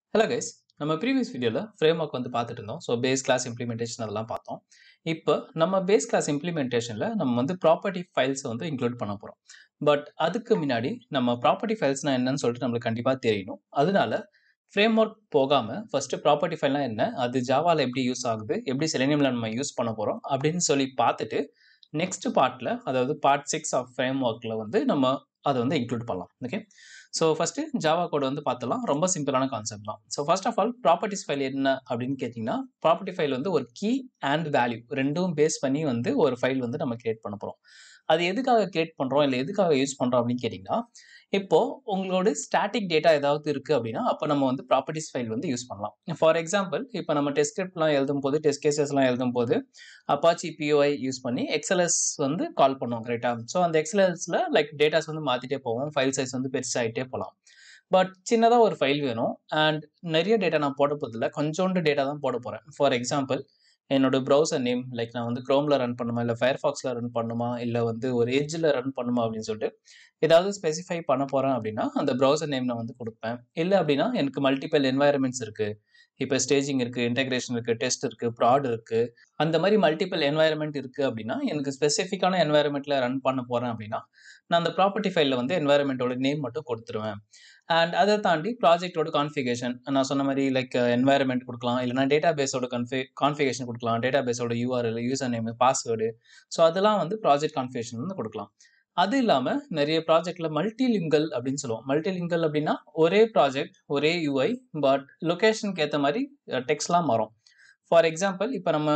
hello guys நம்ம previous வீடியோவில் framework வந்து பார்த்துட்டு இருந்தோம் ஸோ பேஸ் கிளாஸ் இம்ப்ளிமெண்டேஷன் அதெல்லாம் பார்த்தோம் இப்போ நம்ம பேஸ் கிளாஸ் இம்ப்ளிமெண்டேஷனில் நம்ம வந்து ப்ராப்பர்ட்டி ஃபைல்ஸை வந்து இன்க்ளூட் பண்ண போகிறோம் பட் அதுக்கு முன்னாடி நம்ம ப்ராப்பர்ட்டி ஃபைல்ஸ்னால் என்னன்னு சொல்லிட்டு நம்மளுக்கு கண்டிப்பாக தெரியணும் அதனால ஃப்ரேம் ஒர்க் போகாமல் ஃபஸ்ட்டு ப்ராப்பர்ட்டி ஃபைல்னால் என்ன அது ஜாவாவில் எப்படி யூஸ் ஆகுது எப்படி செலினியமில் நம்ம யூஸ் பண்ண போகிறோம் அப்படின்னு சொல்லி பார்த்துட்டு நெக்ஸ்ட் பார்ட்டில் அதாவது பார்ட் சிக்ஸ் ஆஃப் ஃப்ரேம் ஒர்க்கில் வந்து நம்ம அதை வந்து இன்க்ளூட் பண்ணலாம் okay so first Java code வந்து பார்த்தலாம் ரொம்ப சிம்பிளான கான்செப்ட் தான் so first of all properties file என்ன அப்படின்னு கேட்டிங்கன்னா ப்ராப்பர்ட்டி ஃபைல் வந்து ஒரு கீ அண்ட் வேல்யூ ரெண்டும் பேஸ் பண்ணி வந்து ஒரு ஃபைல் வந்து நம்ம கிரியேட் பண்ண போகிறோம் அது எதுக்காக கிரியேட் பண்ணுறோம் இல்லை எதுக்காக யூஸ் பண்ணுறோம் அப்படின்னு கேட்டிங்கன்னா இப்போ உங்களோட ஸ்டாட்டிக் டேட்டா ஏதாவது இருக்குது அப்படின்னா அப்போ நம்ம வந்து ப்ராப்பர்ட்டிஸ் ஃபைல் வந்து யூஸ் பண்ணலாம் ஃபார் எக்ஸாம்பிள் இப்போ நம்ம டெஸ்ட் ஸ்கிரிப்ட்லாம் எழுதும் போது டெஸ்ட் கேசஸ்லாம் எழுதும் போது அப்பாச்சி பிஓஐ யூஸ் பண்ணி எக்ஸல்எஸ் வந்து கால் பண்ணுவோம் கரெக்டாக ஸோ அந்த எக்ஸல்எஸில் லைக் டேட்டாஸ் வந்து மாற்றிட்டே போவோம் ஃபைல் சைஸ் வந்து பெருசாகிட்டே போகலாம் பட் சின்னதாக ஒரு ஃபைல் வேணும் அண்ட் நிறைய டேட்டா நான் போட போதில்ல கொஞ்சோண்டு டேட்டா தான் போட போகிறேன் ஃபார் எக்ஸாம்பிள் என்னோட ப்ரௌசர் நேம் லைக் நான் வந்து க்ரோமில் ரன் பண்ணுமா இல்லை ஃபயர்ஃபாக்ஸில் ரன் பண்ணுமா இல்லை வந்து ஒரு ஏஜில் ரன் பண்ணுமா அப்படின்னு சொல்லிட்டு ஏதாவது ஸ்பெசிஃபை பண்ண போகிறேன் அப்படின்னா அந்த ப்ரௌசர் நேம் நான் வந்து கொடுப்பேன் இல்லை அப்படின்னா எனக்கு மல்டிபிள் என்வாயர்மெண்ட்ஸ் இருக்குது இப்போ ஸ்டேஜிங் இருக்குது இன்டெகிரேஷன் இருக்குது டெஸ்ட் இருக்குது ப்ராட் இருக்குது அந்த மாதிரி மல்டிபிள் என்வாயர்மெண்ட் இருக்குது அப்படின்னா எனக்கு ஸ்பெசிஃபிக்கான என்வாயர்மெண்ட்டில் ரன் பண்ண போகிறேன் அப்படின்னா நான் அந்த ப்ராப்பர்ட்டி ஃபைலில் வந்து என்வாயர்மெண்ட்டோட நேம் மட்டும் கொடுத்துருவேன் அண்ட் அதை தாண்டி ப்ராஜெக்டோட கான்ஃபிகேஷன் நான் சொன்ன மாதிரி லைக் என்வாயர்மெண்ட் கொடுக்கலாம் இல்லைனா டேட்டா பேஸோட கன்ஃபி கான்ஃபிகேஷன் கொடுக்கலாம் டேட்டா பேஸோட URL user name password so அதெல்லாம் வந்து ப்ராஜெக்ட் கான்ஃபிகேஷன் வந்து கொடுக்கலாம் அது இல்லாமல் நிறைய ப்ராஜெக்டில் மல்டிலிங்கல் அப்படின்னு சொல்லுவோம் மல்டிலிங்கல் அப்படின்னா ஒரே ப்ராஜெக்ட் ஒரே யூஐ பட் லொக்கேஷனுக்கு ஏற்ற மாதிரி டெக்ஸ்ட்லாம் மாறும் ஃபார் எக்ஸாம்பிள் இப்போ நம்ம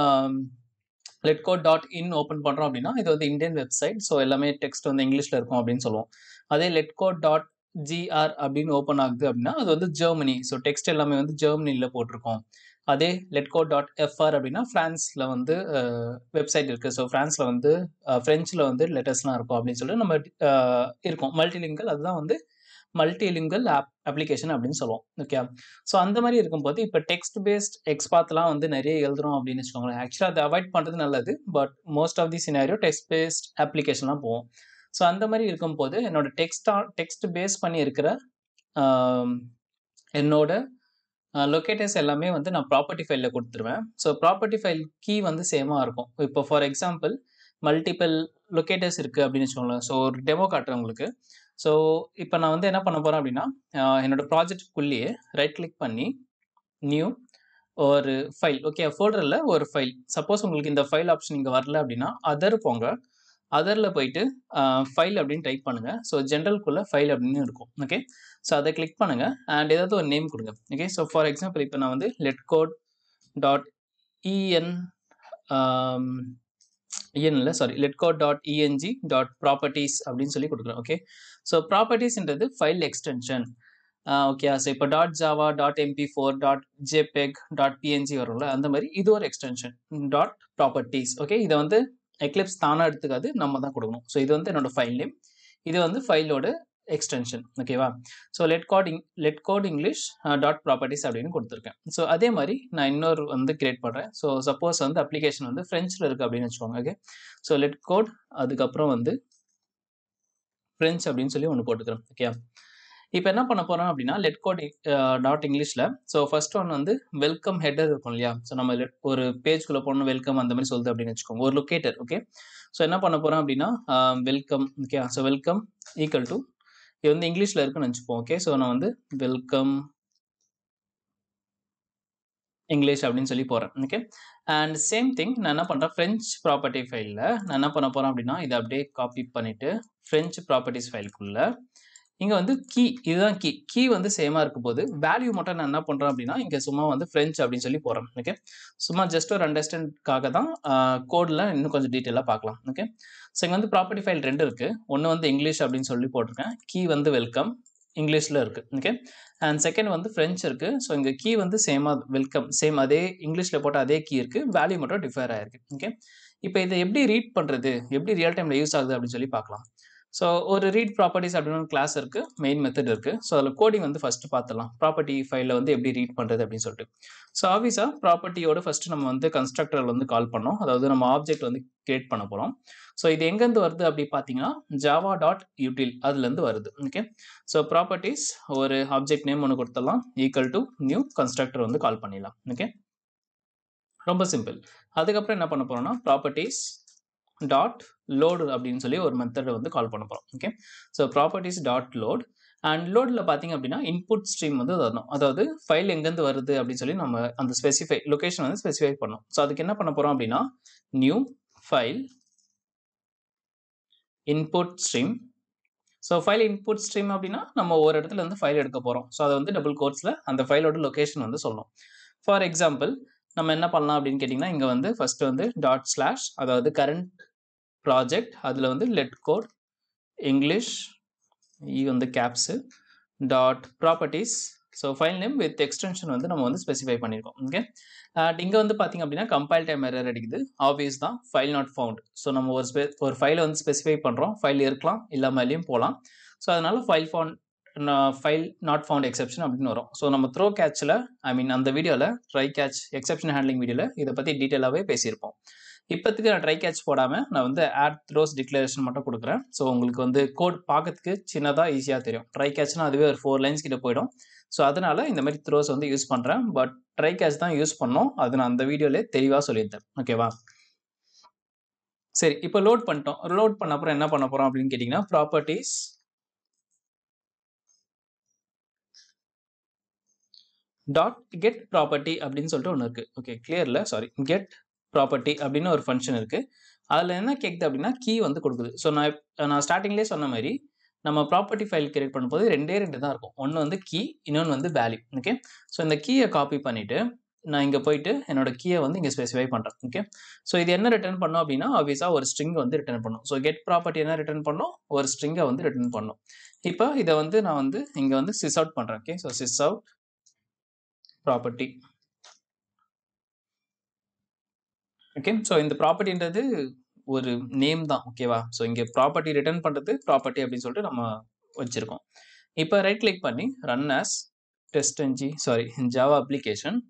லெட்கோ டாட் இன் ஓப்பன் பண்ணுறோம் அப்படின்னா இது வந்து இந்தியன் வெப்சைட் ஸோ எல்லாமே டெக்ஸ்ட் வந்து இங்கிலீஷில் இருக்கும் அப்படின்னு சொல்லுவோம் அதே லெட்கோ டாட் ஜிஆர் அப்படின்னு ஓப்பன் ஆகுது அப்படின்னா அது வந்து ஜெர்மனி ஸோ டெக்ஸ்ட் எல்லாமே வந்து ஜெர்மனியில் போட்டிருக்கோம் அதே லெட்கோ டாட் எஃப்ஆர் அப்படின்னா ஃப்ரான்ஸில் வந்து வெப்சைட் இருக்குது ஸோ ஃப்ரான்ஸில் வந்து ஃப்ரெஞ்சில் வந்து லெட்டர்ஸ்லாம் இருக்கும் அப்படின்னு சொல்லிட்டு நம்ம இருக்கும் மல்டிலிங்கல் அதுதான் வந்து மல்டிலிங்கல் ஆப் அப்ளிகேஷன் அப்படின்னு சொல்லுவோம் ஓகே ஸோ அந்த மாதிரி இருக்கும்போது இப்போ டெக்ஸ்ட் பேஸ்ட் எக்ஸ்பாத்லாம் வந்து நிறைய எழுதுறோம் அப்படின்னு வச்சுக்கோங்களேன் ஆக்சுவலாக அதை அவாய்ட் பண்ணுறது நல்லது but most of the scenario text based அப்ளிகேஷன்லாம் போவோம் ஸோ அந்த மாதிரி இருக்கும்போது என்னோட டெக்ஸ்டா டெக்ஸ்ட் பேஸ் பண்ணி இருக்கிற என்னோட லொக்கேட்டர்ஸ் எல்லாமே வந்து நான் ப்ராப்பர்ட்டி ஃபைலில் கொடுத்துருவேன் ஸோ ப்ராப்பர்ட்டி ஃபைல் கீ வந்து சேமாக இருக்கும் இப்போ ஃபார் எக்ஸாம்பிள் மல்டிபிள் லொக்கேட்டர்ஸ் இருக்குது அப்படின்னு வச்சுக்கோங்களேன் ஸோ ஒரு டெமோ காட்டுறேன் உங்களுக்கு ஸோ இப்போ நான் வந்து என்ன பண்ண போகிறேன் அப்படின்னா என்னோட ப்ராஜெக்ட்குள்ளேயே ரைட் கிளிக் பண்ணி நியூ ஒரு ஃபைல் ஓகே ஃபோல்டரில் ஒரு ஃபைல் சப்போஸ் உங்களுக்கு இந்த ஃபைல் ஆப்ஷன் இங்கே வரல அப்படின்னா அதர் போங்க அதரில் போயிட்டு ஃபைல் அப்படின்னு டைப் பண்ணுங்கள் ஸோ ஜென்ரல்குள்ளே ஃபைல் அப்படின்னு இருக்கும் ஓகே ஸோ அதை கிளிக் பண்ணுங்கள் அண்ட் ஏதாவது ஒரு நேம் கொடுங்க ஓகே ஸோ ஃபார் எக்ஸாம்பிள் இப்போ நான் வந்து லெட் கோட் டாட் இஎன் இஎன்ல sorry LetCode dot ENG dot properties அப்படின்னு சொல்லி கொடுக்குறேன் ஓகே ஸோ ப்ராப்பர்ட்டிஸ்ன்றது ஃபைல் எக்ஸ்டென்ஷன் ஓகே ஸோ இப்போ dot Java dot MP four dot JPEG dot PNG வரும்ல அந்த மாதிரி இது ஒரு எக்ஸ்டென்ஷன் டாட் ப்ராப்பர்ட்டிஸ் ஓகே இதை வந்து எக்லிப்ஸ் தானாக எடுத்துக்காது நம்ம தான் கொடுக்கணும் ஸோ இது வந்து என்னோட ஃபைல் நேம் இது வந்து ஃபைலோட எக்ஸ்டென்ஷன் ஓகேவா ஸோ லெட் கோட் இங் LetCode English dot properties அப்படின்னு கொடுத்துருக்கேன் ஸோ அதே மாதிரி நான் இன்னொரு வந்து கிரியேட் பண்ணுறேன் ஸோ சப்போஸ் வந்து அப்ளிகேஷன் வந்து ஃப்ரெஞ்சில் இருக்குது அப்படின்னு வச்சுக்கோங்க ஓகே ஸோ லெட் கோட் அதுக்கப்புறம் வந்து ஃப்ரெஞ்ச் அப்படின்னு சொல்லி ஒன்று போட்டுக்கிறேன் ஓகே இப்போ என்ன பண்ண போகிறோம் அப்படின்னா லெட் கோட் டாட் இங்கிலீஷில் ஸோ ஃபர்ஸ்ட் ஒன் வந்து வெல்கம் ஹெட்டர் இருக்கும் இல்லையா ஸோ நம்ம ஒரு பேஜ்குள்ளே போகணும் வெல்கம் அந்த மாதிரி சொல்லுது அப்படின்னு வச்சுக்கோங்க ஒரு லொக்கேட்டர் ஓகே ஸோ என்ன பண்ண போகிறோம் அப்படின்னா welcome okay so welcome equal to இது வந்து இங்கிலீஷில் இருக்குன்னு வச்சுப்போம் ஓகே ஸோ நான் வந்து வெல்கம் இங்கிலீஷ் அப்படின்னு சொல்லி போகிறேன் ஓகே அண்ட் சேம் திங் நான் என்ன பண்ணுறேன் ஃப்ரெஞ்ச் ப்ராப்பர்ட்டி ஃபைலில் நான் என்ன பண்ண போகிறேன் அப்படின்னா இதை அப்படியே காப்பி பண்ணிவிட்டு ஃப்ரெஞ்ச் ப்ராப்பர்ட்டிஸ் ஃபைலுக்குள்ளே இங்கே வந்து கீ இதுதான் கீ கீ வந்து சேமாக இருக்கும் போது வேல்யூ மட்டும் நான் என்ன பண்ணுறேன் அப்படின்னா இங்கே சும்மா வந்து ஃப்ரெஞ்ச் அப்படின்னு சொல்லி போகிறேன் ஓகே சும்மா ஜஸ்ட் ஒரு அண்டர்ஸ்டாண்ட்காக தான் கோடில் இன்னும் கொஞ்சம் டீட்டெயிலாக பார்க்கலாம் ஓகே ஸோ இங்கே வந்து ப்ராப்பர்ட்டி ஃபைல் ரெண்டு இருக்குது ஒன்று வந்து இங்கிலீஷ் அப்படின்னு சொல்லி போட்டிருக்கேன் கீ வந்து வெல்கம் இங்கிலீஷில் இருக்குது ஓகே அண்ட் செகண்ட் வந்து ஃப்ரெஞ்ச் இருக்குது ஸோ இங்கே கீ வந்து சேமாக வெல்கம் சேம் அதே இங்கிலீஷில் போட்ட அதே கீ இருக்குது வேல்யூ மட்டும் டிஃபர் ஆயிருக்கு ஓகே இப்போ இதை எப்படி ரீட் பண்ணுறது எப்படி ரியல் டைமில் யூஸ் ஆகுது அப்படின்னு சொல்லி பார்க்கலாம் ஸோ ஒரு ரீட் ப்ராப்பர்ட்டிஸ் அப்படின்னு ஒரு கிளாஸ் இருக்குது மெயின் மெத்தட் இருக்குது ஸோ அதில் கோடிங் வந்து ஃபஸ்ட்டு பார்த்துலாம் ப்ராப்பர்ட்டி ஃபைலில் வந்து எப்படி ரீட் பண்ணுறது அப்படின்னு சொல்லிட்டு ஸோ ஆஃபீஸாக ப்ராப்பர்ட்டியோட ஃபஸ்ட்டு நம்ம வந்து கன்ஸ்ட்ரக்டர் வந்து கால் பண்ணோம் அதாவது நம்ம ஆப்ஜெக்ட் வந்து கிரியேட் பண்ண போகிறோம் ஸோ இது எங்கேருந்து வருது அப்படி பார்த்தீங்கன்னா ஜாவா டாட் யூட்டில் அதுலேருந்து வருது ஓகே ஸோ ப்ராப்பர்ட்டிஸ் ஒரு ஆப்ஜெக்ட் நேம் ஒன்று கொடுத்துடலாம் ஈக்குவல் டு நியூ கன்ஸ்ட்ரக்டர் வந்து கால் பண்ணிடலாம் ஓகே ரொம்ப சிம்பிள் அதுக்கப்புறம் என்ன பண்ண போகிறோம்னா ப்ராப்பர்ட்டிஸ் டாட் லோடு அப்படின்னு சொல்லி ஒரு மெத்தடை வந்து கால் பண்ண போகிறோம் okay so properties dot load and லோடில் பார்த்தீங்க அப்படின்னா இன்புட் ஸ்ட்ரீம் வந்து வரணும் அதாவது ஃபைல் எங்கேருந்து வருது அப்படின்னு சொல்லி நம்ம அந்த ஸ்பெசிஃபை லொக்கேஷன் வந்து ஸ்பெசிஃபை பண்ணோம் ஸோ அதுக்கு என்ன பண்ண போகிறோம் அப்படின்னா new file input stream so file input stream அப்படின்னா நம்ம ஒரு இடத்துல இருந்து ஃபைல் எடுக்க போகிறோம் ஸோ அதை வந்து டபுள் கோர்ஸில் அந்த ஃபைலோட லொக்கேஷன் வந்து சொல்லணும் ஃபார் எக்ஸாம்பிள் நம்ம என்ன பண்ணலாம் அப்படின்னு கேட்டிங்கன்னா இங்கே வந்து ஃபஸ்ட்டு வந்து டாட் ஸ்லாஷ் அதாவது கரண்ட் ப்ராஜெக்ட் அதில் வந்து லெட் கோட் இங்கிலீஷ் இ வந்து caps dot properties so file name with extension வந்து நம்ம வந்து ஸ்பெசிஃபை பண்ணியிருக்கோம் ஓகே அண்ட் இங்கே வந்து பார்த்திங்க அப்படின்னா கம்பைல் டைம் எரர் அடிக்குது ஆப்வியஸ் தான் ஃபைல் நாட் ஃபவுண்ட் ஸோ நம்ம ஒரு ஸ்பெ ஒரு ஃபைலை வந்து ஸ்பெசிஃபை பண்ணுறோம் ஃபைல் இருக்கலாம் இல்லாமலையும் போகலாம் ஸோ அதனால் file found file not found exception அப்படின்னு வரும் ஸோ நம்ம த்ரோ கேட்சில் ஐ மீன் அந்த வீடியோவில் ட்ரை கேட்ச் எக்ஸப்ஷன் ஹேண்ட்லிங் வீடியோவில் இதை பற்றி டீட்டெயிலாகவே பேசியிருப்போம் இப்போத்துக்கு நான் ட்ரை கேட்ச் போடாமல் நான் வந்து ஆட் த்ரோஸ் டிக்ளரேஷன் மட்டும் கொடுக்குறேன் ஸோ உங்களுக்கு வந்து கோட் பார்க்கறதுக்கு சின்னதாக ஈஸியாக தெரியும் ட்ரை கேட்ச்னா அதுவே ஒரு ஃபோர் லைன்ஸ் கிட்ட போயிடும் ஸோ அதனால் இந்த மாதிரி த்ரோஸ் வந்து யூஸ் பண்ணுறேன் பட் ட்ரை கேட்ச் தான் யூஸ் பண்ணோம் அது நான் அந்த வீடியோலே தெளிவாக சொல்லியிருந்தேன் ஓகேவா சரி இப்போ லோட் பண்ணிட்டோம் லோட் பண்ண அப்புறம் என்ன பண்ண போகிறோம் அப்படின்னு கேட்டிங்கன்னா ப்ராப்பர்ட்டிஸ் டாட் கெட் ப்ராப்பர்ட்டி அப்படின்னு சொல்லிட்டு ஒன்று இருக்குது ஓகே கிளியரில் சாரி கெட் ப்ராப்பர்ட்டி அப்படின்னு ஒரு ஃபங்க்ஷன் இருக்குது அதில் என்ன கேட்குது அப்படின்னா கீ வந்து கொடுக்குது ஸோ நான் நான் ஸ்டார்டிங்லேயே சொன்ன மாதிரி நம்ம ப்ராப்பர்ட்டி ஃபைல் கிரியேட் பண்ணும்போது ரெண்டே ரெண்டு தான் இருக்கும் ஒன்று வந்து கீ இன்னொன்று வந்து வேல்யூ ஓகே ஸோ இந்த கீயை காப்பி பண்ணிவிட்டு நான் இங்கே போயிட்டு என்னோட கீயை வந்து இங்கே ஸ்பெசிஃபை பண்ணுறேன் ஓகே ஸோ இது என்ன ரிட்டர்ன் பண்ணோம் அப்படின்னா ஆப்வியஸாக ஒரு ஸ்ட்ரிங் வந்து ரிட்டர்ன் பண்ணும் ஸோ கெட் ப்ராப்பர்ட்டி என்ன ரிட்டர்ன் பண்ணோம் ஒரு ஸ்ட்ரிங்கை வந்து ரிட்டர்ன் பண்ணும் இப்போ இதை வந்து நான் வந்து இங்கே வந்து சிஸ் அவுட் பண்ணுறேன் okay so sys out property okay so இந்த ப்ராப்பர்ட்டின்றது ஒரு நேம் தான் ஓகேவா ஸோ இங்கே ப்ராப்பர்ட்டி ரிட்டர்ன் பண்ணுறது ப்ராப்பர்ட்டி அப்படின்னு சொல்லிட்டு நம்ம வச்சுருக்கோம் இப்போ ரைட் கிளிக் பண்ணி run as test NG sorry Java application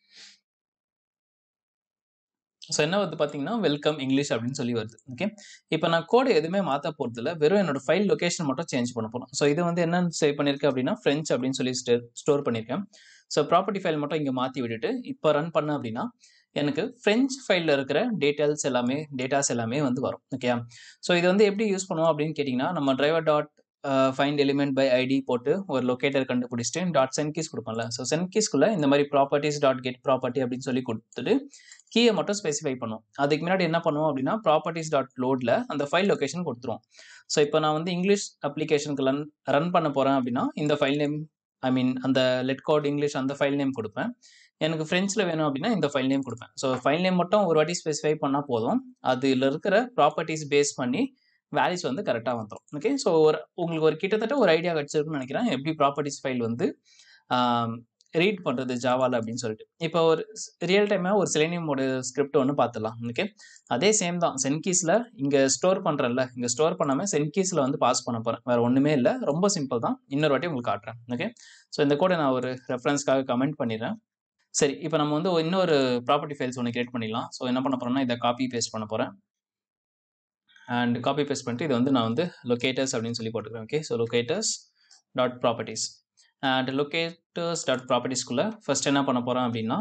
so என்ன வந்து பார்த்தீங்கன்னா வெல்கம் இங்கிலீஷ் அப்படின்னு சொல்லி வருது ஓகே இப்போ நான் கோடு எதுவுமே மாற்ற போகிறதில்ல வெறும் என்னோட ஃபைல் லொக்கேஷன் மட்டும் சேஞ்ச் பண்ண போகிறோம் ஸோ இது வந்து என்ன சேவ் பண்ணியிருக்கேன் அப்படின்னா ஃப்ரெஞ்ச் அப்படின்னு சொல்லி ஸ்டோர் பண்ணியிருக்கேன் ஸோ ப்ராப்பர்ட்டி ஃபைல் மட்டும் இங்கே மாற்றி விட்டுட்டு இப்போ ரன் பண்ண அப்படின்னா எனக்கு ஃப்ரெஞ்ச் ஃபைலில் இருக்கிற டீட்டெயில்ஸ் எல்லாமே டேட்டாஸ் எல்லாமே வந்து வரும் ஓகேயா ஸோ இது வந்து எப்படி யூஸ் பண்ணுவோம் அப்படின்னு கேட்டிங்கன்னா நம்ம driver dot find element by ID போட்டு ஒரு லொக்கேட்டர் கண்டுபிடிச்சிட்டு டாட் சென்கீஸ் கொடுப்போம்ல ஸோ சென்கீஸ்க்குள்ளே இந்த மாதிரி ப்ராப்பர்ட்டிஸ் டாட் கெட் ப்ராப்பர்ட்டி அப்படின்னு சொல்லி கொடுத்துட்டு கீயை மட்டும் ஸ்பெசிஃபை பண்ணுவோம் அதுக்கு முன்னாடி என்ன பண்ணுவோம் அப்படின்னா ப்ராப்பர்ட்டிஸ் டாட் லோடில் அந்த ஃபைல் லொக்கேஷன் கொடுத்துருவோம் ஸோ இப்போ நான் வந்து இங்கிலீஷ் அப்ளிகேஷனுக்கு ரன் ரன் பண்ண போகிறேன் அப்படின்னா இந்த ஃபைல் நேம் ஐ மீன் அந்த லெட் கோட் இங்கிலீஷ் அந்த ஃபைல் நேம் கொடுப்பேன் எனக்கு ஃப்ரெஞ்சில் வேணும் அப்படின்னா இந்த ஃபைல் நேம் கொடுப்பேன் ஸோ ஃபைல் நேம் மட்டும் ஒரு வாட்டி ஸ்பெசிஃபை பண்ணால் போதும் அதில் இருக்கிற ப்ராப்பர்ட்டிஸ் பேஸ் பண்ணி வேல்யூஸ் வந்து கரெக்டாக வந்துடும் ஓகே ஸோ ஒரு உங்களுக்கு ஒரு கிட்டத்தட்ட ஒரு ஐடியா கிடச்சிருக்குன்னு நினைக்கிறேன் எப்படி ப்ராப்பர்ட்டிஸ் ஃபைல் வந்து ரீட் பண்ணுறது ஜாவால் அப்படின்னு சொல்லிட்டு இப்போ ஒரு ரியல் டைமாக ஒரு செலேனியமோட ஸ்கிரிப்ட் ஒன்று பார்த்துலாம் ஓகே அதே சேம் தான் சென்கீஸில் இங்கே ஸ்டோர் பண்ணுறேன்ல இங்கே ஸ்டோர் பண்ணாமல் சென்கீஸில் வந்து பாஸ் பண்ண போகிறேன் வேறு ஒன்றுமே இல்லை ரொம்ப சிம்பிள் தான் இன்னொரு வாட்டி உங்களுக்கு காட்டுறேன் ஓகே ஸோ இந்த கோடை நான் ஒரு ரெஃபரன்ஸ்க்காக கமெண்ட் பண்ணிடுறேன் சரி இப்போ நம்ம வந்து இன்னொரு ப்ராப்பர்ட்டி ஃபைல்ஸ் ஒன்று கிரியேட் பண்ணிடலாம் ஸோ என்ன பண்ண போகிறோம்னா இதை காப்பி பேஸ்ட் பண்ண போகிறேன் அண்ட் காப்பி பேஸ்ட் பண்ணிட்டு இது வந்து நான் வந்து லொக்கேட்டர்ஸ் அப்படின்னு சொல்லி போட்டுக்கிறேன் okay so locators dot properties and locators dot ப்ராப்பர்ட்டிஸ்குள்ளே ஃபஸ்ட் என்ன பண்ண போகிறோம் அப்படின்னா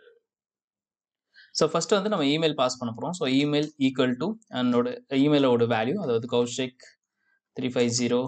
ஸோ ஃபஸ்ட்டு வந்து நம்ம இமெயில் பாஸ் பண்ண போகிறோம் ஸோ இமெயில் ஈக்குவல் டு என்னோட இமெயிலோட வேல்யூ அதாவது Koushik three five zero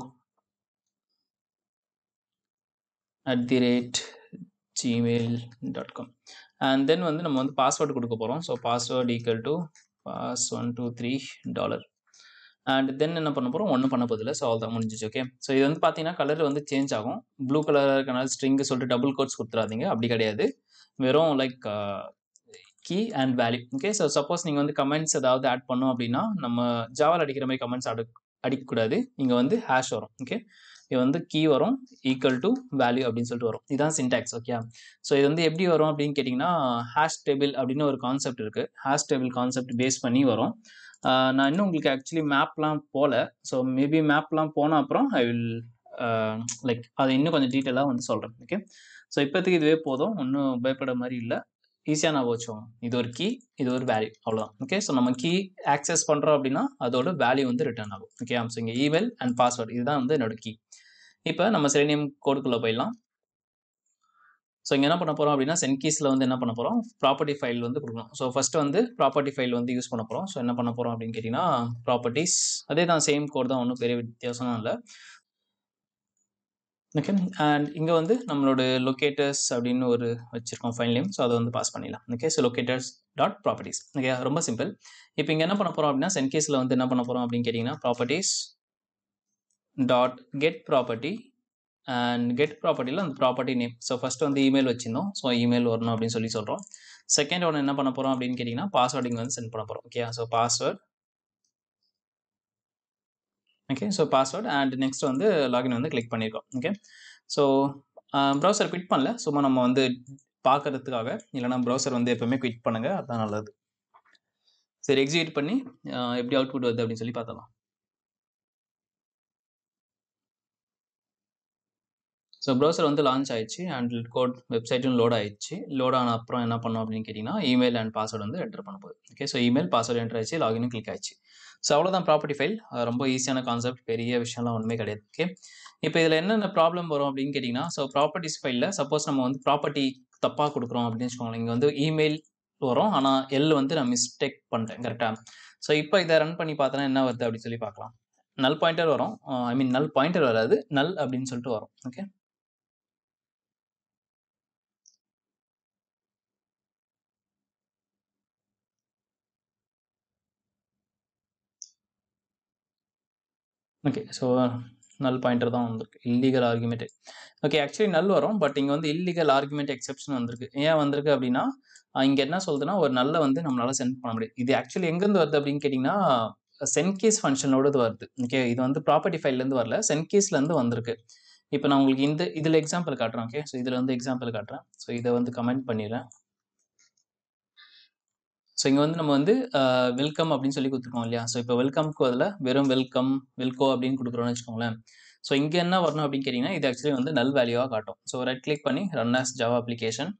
at the rate Gmail dot com and then வந்து நம்ம வந்து பாஸ்வேர்டு கொடுக்க போகிறோம் so password equal to pass one two three dollar and then என்ன பண்ண போகிறோம் ஒன்றும் பண்ண போதில்லை ஸோ அவ்வளோ தான் முடிஞ்சிச்சு ஓகே ஸோ இது வந்து பார்த்தீங்கன்னா கலர் வந்து சேஞ்ச் ஆகும் ப்ளூ கலராக இருக்கனால ஸ்ட்ரிங்கு சொல்லிட்டு டபுள் கோட்ஸ் கொடுத்துறாதீங்க அப்படி கிடையாது வெறும் like key and value okay so suppose நீங்கள் வந்து கமெண்ட்ஸ் ஏதாவது ஆட் பண்ணோம் அப்படின்னா நம்ம ஜாவால் அடிக்கிற மாதிரி கமெண்ட்ஸ் அடி அடிக்கக்கூடாது இங்கே வந்து ஹேஷ் வரும் ஓகே இது வந்து கீ வரும் ஈக்குவல் டு வேல்யூ அப்படின்னு சொல்லிட்டு வரும் இதுதான் சின்டாக்ஸ் ஓகே ஸோ இது வந்து எப்படி வரும் அப்படின்னு கேட்டிங்கன்னா ஹேஷ் டேபிள் அப்படின்னு ஒரு கான்செப்ட் இருக்குது ஹேஷ் டேபிள் கான்செப்ட் பேஸ் பண்ணி வரும் நான் இன்னும் உங்களுக்கு ஆக்சுவலி மேப்லாம் போகல ஸோ மேபி மேப்லாம் போன அப்புறம் ஐ வில் லைக் அதை இன்னும் கொஞ்சம் டீட்டெயிலாக வந்து சொல்கிறேன் ஓகே ஸோ இப்போதைக்கு இதுவே போதும் ஒன்றும் பயப்பட மாதிரி இல்லை ஈஸியாக நான் வச்சோம் இது ஒரு கீ இது ஒரு வேல்யூ அவ்வளோதான் ஓகே ஸோ நம்ம கீ ஆக்சஸ் பண்ணுறோம் அப்படின்னா அதோட வேல்யூ வந்து ரிட்டர்ன் ஆகும் ஓகே ஸோ இங்கே இமெயில் அண்ட் பாஸ்வேர்டு இதுதான் வந்து என்னோட கீ இப்போ நம்ம செலினியம் கோடுக்குள்ளே போயிடலாம் ஸோ இங்கே என்ன பண்ண போகிறோம் அப்படின்னா சென்கீஸில் வந்து என்ன பண்ண போகிறோம் ப்ராப்பர்ட்டி ஃபைல் வந்து கொடுக்கணும் ஸோ ஃபஸ்ட்டு வந்து ப்ராப்பர்ட்டி ஃபைல் வந்து யூஸ் பண்ண போகிறோம் ஸோ என்ன பண்ண போகிறோம் அப்படின்னு கேட்டிங்கன்னா ப்ராப்பர்ட்டிஸ் அதே தான் சேம் கோட் தான் ஒன்றும் பெரிய வித்தியாசம் இல்லை ஓகே அண்ட் இங்கே வந்து நம்மளோட லொக்கேட்டர்ஸ் அப்படின்னு ஒரு வச்சுருக்கோம் ஃபைல் நேம் ஸோ அதை வந்து பாஸ் பண்ணிடலாம் okay so locators dot properties okay ரொம்ப சிம்பிள் இப்போ இங்கே என்ன பண்ண போகிறோம் அப்படின்னா சென்கேஸில் வந்து என்ன பண்ண போகிறோம் அப்படின்னு கேட்டிங்கன்னா properties dot get property and get ப்ராப்பர்ட்டியில் அந்த ப்ராப்பர்ட்டி நேம் ஸோ ஃபஸ்ட்டு வந்து இமெயில் வச்சிருந்தோம் ஸோ இமெயில் வரணும் அப்படின்னு சொல்லி சொல்கிறோம் செகண்ட் ஒன்று என்ன பண்ண போகிறோம் அப்படின்னு கேட்டிங்கன்னா பாஸ்வேர்டு இங்கே வந்து சென்ட் பண்ண போகிறோம் okay so password okay so password and next வந்து லாகின் வந்து கிளிக் பண்ணியிருக்கோம் ஓகே ஸோ ப்ரௌசர் குவிட் பண்ணல சும்மா நம்ம வந்து பார்க்கறதுக்காக இல்லைனா ப்ரௌசர் வந்து எப்பவுமே குவிட் பண்ணுங்கள் அதுதான் நல்லது சரி எக்ஸிக்யூட் பண்ணி எப்படி அவுட்புட் வருது அப்படின்னு சொல்லி பார்த்தலாம் ஸோ ப்ரௌசர் வந்து லான்ச் ஆயிடுச்சு அண்ட் கோட் வெப்சைட்டும் லோட் ஆயிடுச்சு லோட் ஆன அப்புறம் என்ன பண்ணோம் அப்படின்னு கேட்டிங்கன்னா இமெயில் அண்ட் பாஸ்வேர்டு வந்து என்டர் பண்ண போகுது okay so email password enter ஆயிடுச்சு லாகினும் கிளிக் ஆயிடுச்சு ஸோ அவ்வளோதான் ப்ராப்பர்ட்டி ஃபைல் ரொம்ப ஈஸியான கான்செப்ட் பெரிய விஷயம்லாம் ஒன்றுமே கிடையாது ஓகே இப்போ இதில் என்னென்ன ப்ராப்ளம் வரும் அப்படின்னு கேட்டிங்கன்னா ஸோ ப்ராப்பர்ட்டிஸ் ஃபைலில் சப்போஸ் நம்ம வந்து ப்ராப்பர்ட்டி தப்பாக கொடுக்குறோம் அப்படின்னு வச்சுக்கோங்களேன் இங்கே வந்து இமெயில் வரும் ஆனால் எல் வந்து நான் மிஸ்டேக் பண்ணிட்டேன் கரெக்டாக ஸோ இப்போ இதை ரன் பண்ணி பார்த்தோன்னா என்ன வருது அப்படின்னு சொல்லி பார்க்கலாம் நல் பாயிண்டர் வரும் ஐ மீன் நல் பாயிண்டர் வராது நல் அப்படின்னு சொல்லிட்டு வரும் okay okay so null pointer தான் வந்திருக்கு இல்லீகல் ஆர்குமெண்ட் ஓகே ஆக்சுவலி நல் வரும் பட் இங்கே வந்து இல்லீகல் ஆர்குமெண்ட் எக்ஸப்ஷன் வந்திருக்கு ஏன் வந்திருக்கு அப்படின்னா இங்கே என்ன சொல்லுதுன்னா ஒரு நல்ல வந்து நம்மளால சென்ட் பண்ண முடியும் இது ஆக்சுவலி எங்கேருந்து வருது அப்படின்னு கேட்டிங்கன்னா சென்கீஸ் ஃபங்க்ஷனோடது வருது ஓகே இது வந்து ப்ராப்பர்ட்டி ஃபைல்லேருந்து வரல சென்கீஸ்லேருந்து வந்திருக்கு இப்போ நான் உங்களுக்கு இந்த இதில் எக்ஸாம்பிள் காட்டுறேன் ஓகே ஸோ இதில் வந்து எக்ஸாம்பிள் காட்டுறேன் ஸோ இதை வந்து கமெண்ட் பண்ணிடுறேன் ஸோ இங்கே வந்து நம்ம வந்து வெல்கம் அப்படின்னு சொல்லி கொடுத்துருக்கோம் இல்லையா ஸோ இப்போ வெல்கம்க்கு அதில் வெறும் வெல்கம் வெல்கோ அப்படின்னு கொடுக்குறோம்னு வச்சுக்கோங்களேன் ஸோ இங்கே என்ன வரணும் அப்படின்னு கேட்டிங்கன்னா இது ஆக்சுவலி வந்து நல் வேல்யூவாக காட்டும் ஸோ ரைட் கிளிக் பண்ணி run as Java application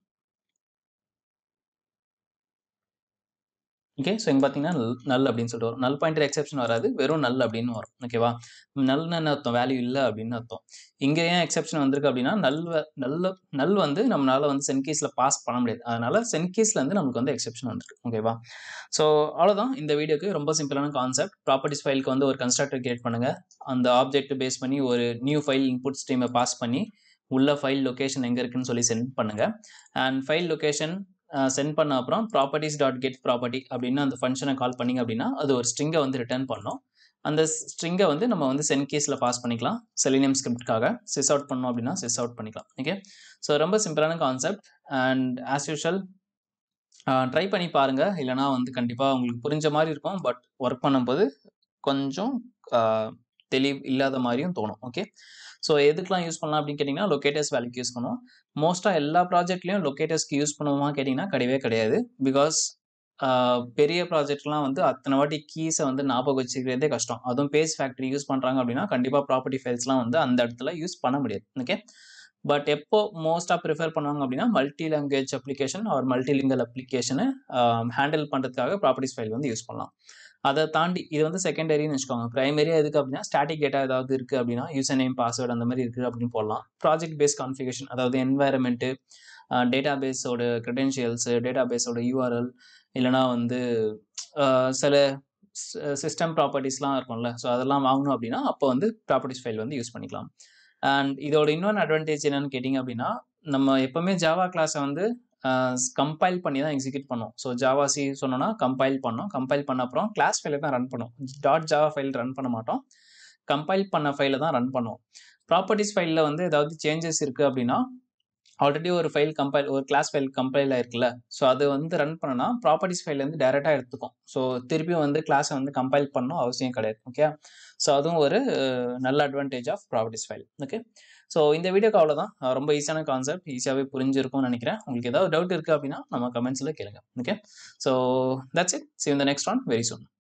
okay so இங்கே பார்த்தீங்கன்னா நல் அப்படின்னு சொல்லிட்டு வரும் நல் பாயிண்டர் எக்ஸப்ஷன் வராது வெறும் நல் அப்படின்னு வரும் ஓகேவா நல்னு என்ன அர்த்தம் வேல்யூ இல்லை அப்படின்னு அர்த்தம் இங்கே ஏன் எக்ஸப்ஷன் வந்திருக்கு அப்படின்னா நல் நல்ல நல் வந்து நம்மளால வந்து சென்கீஸில் பாஸ் பண்ண முடியாது அதனால சென்கீஸில் வந்து நமக்கு வந்து எக்ஸப்ஷன் வந்திருக்கு ஓகேவா ஸோ அவ்வளோதான் இந்த வீடியோக்கு ரொம்ப சிம்பிளான கான்செப்ட் ப்ராப்பர்ட்டிஸ் ஃபைலுக்கு வந்து ஒரு கன்ஸ்ட்ரக்டர் கிரியேட் பண்ணுங்கள் அந்த ஆப்ஜெக்ட் பேஸ் பண்ணி ஒரு நியூ ஃபைல் இன்புட் ஸ்ட்ரீமை பாஸ் பண்ணி உள்ள ஃபைல் லொக்கேஷன் எங்கே இருக்குன்னு சொல்லி சென்ட் பண்ணுங்கள் அண்ட் ஃபைல் லொக்கேஷன் சென்ட் பண்ண அப்புறம் ப்ராப்பர்ட்டிஸ் டாட் கெட் ப்ராப்பர்ட்டி அப்படின்னு அந்த ஃபங்க்ஷனை கால் பண்ணிங்க அப்படின்னா அது ஒரு ஸ்ட்ரிங்கை வந்து ரிட்டர்ன் பண்ணோம் அந்த ஸ்ட்ரிங்கை வந்து நம்ம வந்து சென் கேஸில் பாஸ் பண்ணிக்கலாம் செலினியம் ஸ்கிரிப்ட்காக சிஸ் அவுட் பண்ணோம் அப்படின்னா சிஸ் அவுட் பண்ணிக்கலாம் ஓகே ஸோ ரொம்ப சிம்பிளான concept and as usual try பண்ணி பாருங்கள் இல்லைனா வந்து கண்டிப்பாக உங்களுக்கு புரிஞ்ச மாதிரி இருக்கும் பட் ஒர்க் பண்ணும்போது கொஞ்சம் தெளிவு இல்லாத மாதிரியும் தோணும் ஓகே ஸோ எதுக்கெலாம் யூஸ் பண்ணலாம் அப்படின்னு கேட்டிங்கன்னா லொக்கேட்டர்ஸ் வேலைக்கு யூஸ் பண்ணுவோம் மோஸ்ட்டாக எல்லா ப்ராஜெக்ட்லையும் லொக்கேட்டர்ஸ்க்கு யூஸ் பண்ணுவோமா கேட்டிங்கன்னா கிடையவே கிடையாது பிகாஸ் பெரிய ப்ராஜெக்ட்லாம் வந்து அத்தனை வாட்டி கீஸை வந்து ஞாபகம் வச்சுக்கிறதே கஷ்டம் அதுவும் பேஸ் ஃபேக்ட்ரி யூஸ் பண்ணுறாங்க அப்படின்னா கண்டிப்பாக ப்ராப்பர்ட்டி ஃபைல்ஸ்லாம் வந்து அந்த இடத்துல யூஸ் பண்ண முடியாது ஓகே பட் எப்போ மோஸ்ட்டாக ப்ரிஃபர் பண்ணுவாங்க அப்படின்னா multi language application or multilingual அப்ளிகேஷனை ஹேண்டில் பண்ணுறதுக்காக ப்ராப்பர்ட்டிஸ் ஃபைல் வந்து யூஸ் பண்ணலாம் அதை தாண்டி இது வந்து செகண்டரின்னு வச்சுக்கோங்க ப்ரைமரியாக எதுக்கு அப்படின்னா ஸ்டாட்டிக் டேட்டா ஏதாவது இருக்குது அப்படின்னா யூசர் நேம் பாஸ்வேர்டு அந்த மாதிரி இருக்குது அப்படின்னு போடலாம் ப்ராஜெக்ட் பேஸ் கான்ஃபிகேஷன் அதாவது என்வாயரமெண்ட்டு டேட்டா பேஸோட க்ரெடென்ஷியல்ஸு டேட்டா பேஸோட யூஆர்எல் இல்லைனா வந்து சில சிஸ்டம் ப்ராப்பர்ட்டிஸ்லாம் இருக்கும்ல ஸோ அதெல்லாம் வாங்கணும் அப்படின்னா அப்போ வந்து ப்ராப்பர்ட்டிஸ் ஃபைல் வந்து யூஸ் பண்ணிக்கலாம் அண்ட் இதோட இன்னொன்று அட்வான்டேஜ் என்னன்னு கேட்டிங்க அப்படின்னா நம்ம எப்போவுமே ஜாவா கிளாஸை வந்து கம்பைல் பண்ணி தான் எக்ஸிக்யூட் பண்ணோம் ஸோ ஜாவா சி சொன்னோன்னா கம்பைல் பண்ணோம் கம்பைல் பண்ண அப்புறம் கிளாஸ் ஃபைலை தான் ரன் பண்ணும் டாட் ஜாவா ஃபைல் ரன் பண்ண மாட்டோம் கம்பைல் பண்ண ஃபைலை தான் ரன் பண்ணுவோம் ப்ராப்பர்ட்டிஸ் ஃபைலில் வந்து ஏதாவது சேஞ்சஸ் இருக்குது அப்படின்னா ஆல்ரெடி ஒரு ஃபைல் கம்பைல் ஒரு கிளாஸ் ஃபைல் கம்பைல் ஆயிருக்குல்ல ஸோ அது வந்து ரன் பண்ணனா ப்ராப்பர்ட்டிஸ் ஃபைல்லேருந்து டேரெக்டாக எடுத்துக்கும் ஸோ திருப்பியும் வந்து கிளாஸை வந்து கம்பைல் பண்ணணும் அவசியம் கிடையாது ஓகே ஸோ அதுவும் ஒரு நல்ல advantage of properties file okay so இந்த வீடியோக்கு அவ்வளோதான் ரொம்ப ஈஸியான கான்செப்ட் ஈஸியாகவே புரிஞ்சிருக்கும்னு நினைக்கிறேன் உங்களுக்கு ஏதாவது டவுட் இருக்குது அப்படின்னா நம்ம கமெண்ட்ஸில் கேளுங்க okay so that's it see இந்த நெக்ஸ்ட் ஒன் வெரி சூன்